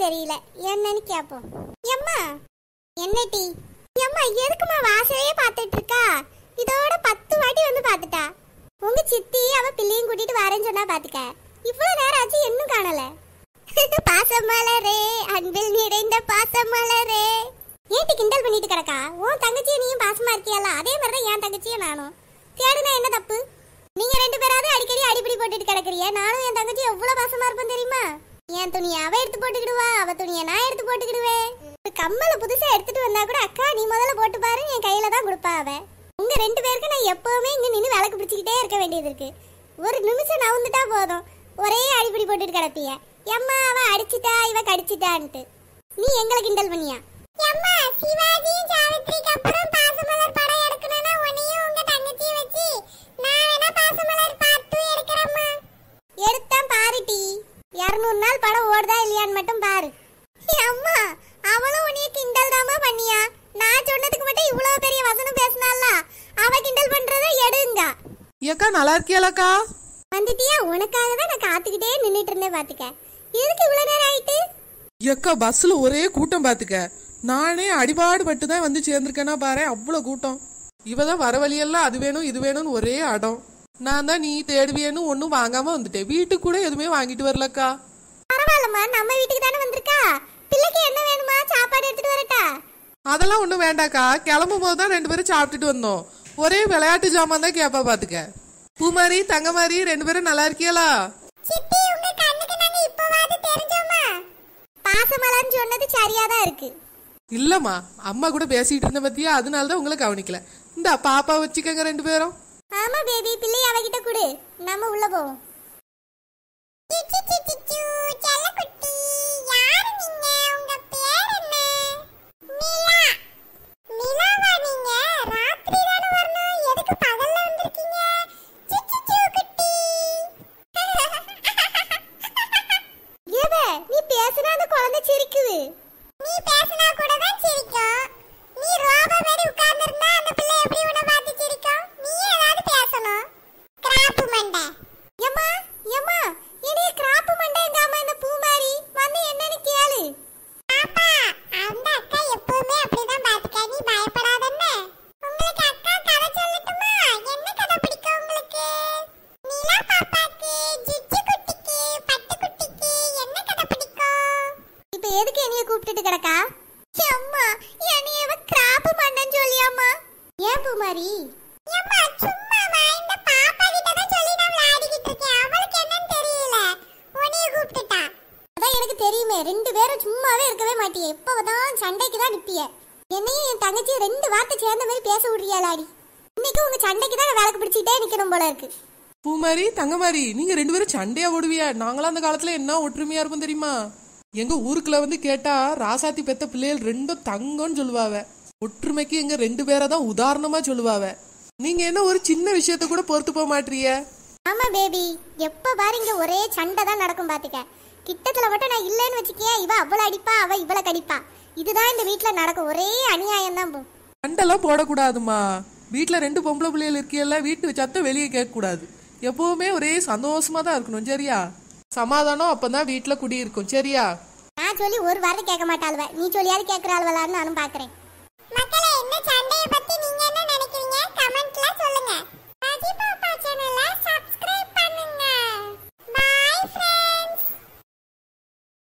தெரியல என்னன்னு கேப்போம் எம்மா என்ன டீ எம்மா எதுக்குமா வாசலையே பார்த்துட்டு இருக்கா இதோட பத்து வாட்டி வந்து பார்த்துட்டா உங்க சித்தி அவ பிள்ளையும் கூட்டிட்டு வரேன்னு சொன்னா பாத்துக்க இவ்வளவு நேரம் ஆச்சு இன்னும் காணல பாசமலரே அன்பில் நிறைந்த பாசமலரே ஏட்டி கிண்டல் பண்ணிட்டு கிடக்கா உன் தங்கச்சியை நீயும் பாசமா இருக்கியால அதே மாதிரி தான் என் தங்கச்சியும் நானும் தேடுனா என்ன தப்பு நீங்க ரெண்டு பேராவது அடிக்கடி அடிப்படி போட்டுட்டு கிடக்குறிய நானும் என் தங்கச்சி எவ்வளவு பாசமா இருப்பேன் தெரியுமா என் துணியை அவ எடுத்து போட்டுக்கிடுவா அவ துணியை நான் எடுத்து போட்டுக்கிடுவேன் ஒரு கம்மல புதுசா எடுத்துட்டு வந்தா கூட அக்கா நீ முதல்ல போட்டு பாரு என் கையில தான் கொடுப்பா அவ உங்க ரெண்டு பேருக்கு நான் எப்பவுமே இங்க நின்னு விளக்கு பிடிச்சிக்கிட்டே இருக்க வேண்டியது இருக்கு ஒரு நிமிஷம் நவுந்துட்டா போதும் ஒரே அடிப்படி போட்டுட்டு கிடப்பிய எம்மா அவ அடிச்சிட்டா இவ கடிச்சிட்டான்ட்டு நீ எங்களை கிண்டல் பண்ணியா எம்மா சிவாஜியும் சாவித்ரிக்கு அப்புறம் பாசமலர் படம் எடுக்கணும்னா உன்னையும் உங்க தங்கச்சியும் வச்சு நான் வேணா பாசமலர் பார்த்து எடுக்கிறேம்மா எடுத்தான் பாருடி இருநூறு நாள் படம் ஓடுதா இல்லையான்னு மட்டும் பாரு அம்மா அவளும் உன்னைய கிண்டல் தாமா பண்ணியா நான் சொன்னதுக்கு மட்டும் இவ்வளவு பெரிய வசனம் பேசினால அவ கிண்டல் பண்றத எடுங்க ஏக்கா நல்லா இருக்கியாலக்கா வந்துட்டியா உனக்காக தான் நான் காத்துக்கிட்டே நின்னுட்டு இருந்தேன் பாத்துக்க எதுக்கு இவ்வளவு நேரம் ஆயிட்டு ஏக்கா பஸ்ல ஒரே கூட்டம் பாத்துக்க நானே அடிபாடு பட்டு தான் வந்து சேர்ந்திருக்கேன்னா பாரு அவ்வளவு கூட்டம் இவ தான் வர வழியெல்லாம் அது வேணும் இது வேணும்னு ஒரே அடம் நான் தான் நீ தேடுவியன்னு ஒன்றும் வாங்காம வந்துட்டேன் வீட்டுக்கு கூட எதுவுமே வாங்கிட்டு வரலக்கா பரவாயில்லம்மா நம்ம வீட்டுக்கு தானே வந்திருக்கா பிள்ளைக்கு என்ன வேணுமா சாப்பாடு எடுத்துட்டு வரட்டா அதெல்லாம் ஒன்றும் வேண்டாக்கா கிளம்பும் போது தான் ரெண்டு பேரும் சாப்பிட்டுட்டு வந்தோம் ஒரே விளையாட்டு ஜாமான் தான் கேப்பா பாத்துக்க பூமாரி தங்கமாரி ரெண்டு பேரும் நல்லா இருக்கியலா சித்தி உங்க கண்ணுக்கு நாங்க இப்பவாது தெரிஞ்சோமா பாசமலர்னு சொன்னது சரியா தான் இருக்கு இல்லம்மா அம்மா கூட பேசிட்டு இருந்த பத்தியா அதனால தான் உங்களை கவனிக்கல இந்த பாப்பா வச்சுக்கங்க ரெண்டு பேரும் ஆமா பேபி பிள்ளை அவகிட்ட கொடு நம்ம உள்ள போவோம் நீ பேசுனா அந்த குழந்தை சிரிக்குது நீ பேசுனா கூட தான் சிரிக்கும் நீ ரோபா மாதிரி உட்கார்ந்திருந்தா அந்த பிள்ளை எப்படி உன்னை பார்த்து சிரிக்கும் நீ ஏதாவது பேசணும் கிராப்பு மண்டை ஏம்மா ஏம்மா என்னைய கிராப்பு மண்டைங்காம இந்த பூமாரி வந்து என்னன்னு கேளு பாப்பா அந்த அக்கா எப்பவுமே அப்படிதான் பாத்துக்க நீ பயப்படாதன்னு உங்களுக்கு அக்கா கதை சொல்லட்டுமா என்ன கதை பிடிக்கும் உங்களுக்கு நீலா பாப்பாக்கு ஜிஜி குட்டிக்கு பட்டு குட்டிக்கு என்ன கதை பிடிக்கும் இப்ப எதுக்கு என்னைய கூப்பிட்டுட்டு கிடக்கா அம்மா என்னைய அவ கிராப்பு மண்டன் சொல்லியாம்மா ஏன் பூமாரி அம்மா சும்மாமா இந்த பாப்பா கிட்ட தான் சொல்லி நான் விளையாடிக்கிட்டு இருக்கேன் அவளுக்கு என்னன்னு தெரியல உன்னைய கூப்பிட்டுட்டா அதான் எனக்கு தெரியுமே ரெண்டு பேரும் சும்மாவே இருக்கவே மாட்டியே எப்பதான் சண்டைக்கு தான் நிப்பிய என்னையும் என் தங்கச்சி ரெண்டு வார்த்தை சேர்ந்த மாதிரி பேச விடுறியாளாடி இன்னைக்கு உங்க சண்டைக்கு தான் விளக்கு பிடிச்சிட்டே நிக்கணும் போல இருக்கு பூமாரி தங்கமாரி நீங்க ரெண்டு பேரும் சண்டையா ஓடுவியா நாங்களாம் அந்த காலத்துல என்ன ஒற்றுமையா இருப்போம் தெரியுமா எங்க ஊருக்குள்ள வந்து கேட்டா ராசாத்தி பெத்த பிள்ளைகள் ரெண்டும் தங்கம்னு சொல்லுவாவ ஒற்றுமைக்கு எங்க ரெண்டு பேரை தான் உதாரணமா சொல்லுவாவ நீங்க என்ன ஒரு சின்ன விஷயத்த கூட பொறுத்து போக மாட்டீங்க ஆமா பேபி எப்ப பாரு இங்க ஒரே சண்டை தான் நடக்கும் பாத்துக்க கிட்டத்துல மட்டும் நான் இல்லைன்னு வச்சுக்கியா இவ அவ்வளவு அடிப்பா அவ இவ்வளவு கடிப்பா இதுதான் இந்த வீட்ல நடக்கும் ஒரே அநியாயம் தான் போ சண்டைலாம் போடக்கூடாதுமா வீட்டுல ரெண்டு பொம்பளை பிள்ளைகள் இருக்கியல்ல வீட்டு சத்தம் வெளியே கேட்க கூடாது எப்பவுமே ஒரே சந்தோஷமா தான் இருக்கணும் சரியா சமாதானம் அப்பதான் வீட்டுல குடி இருக்கும் சரியா நான் சொல்லி ஒரு வாரம் கேட்க மாட்டாளுவ நீ சொல்லியாவது கேட்கறாள்வலான்னு நானும் பாக்குறேன் மக்களே இந்த சண்டைய பத்தி நீங்க என்ன நினைக்கிறீங்க கமெண்ட்ல சொல்லுங்க ராஜி பாப்பா சேனலை சப்ஸ்கிரைப்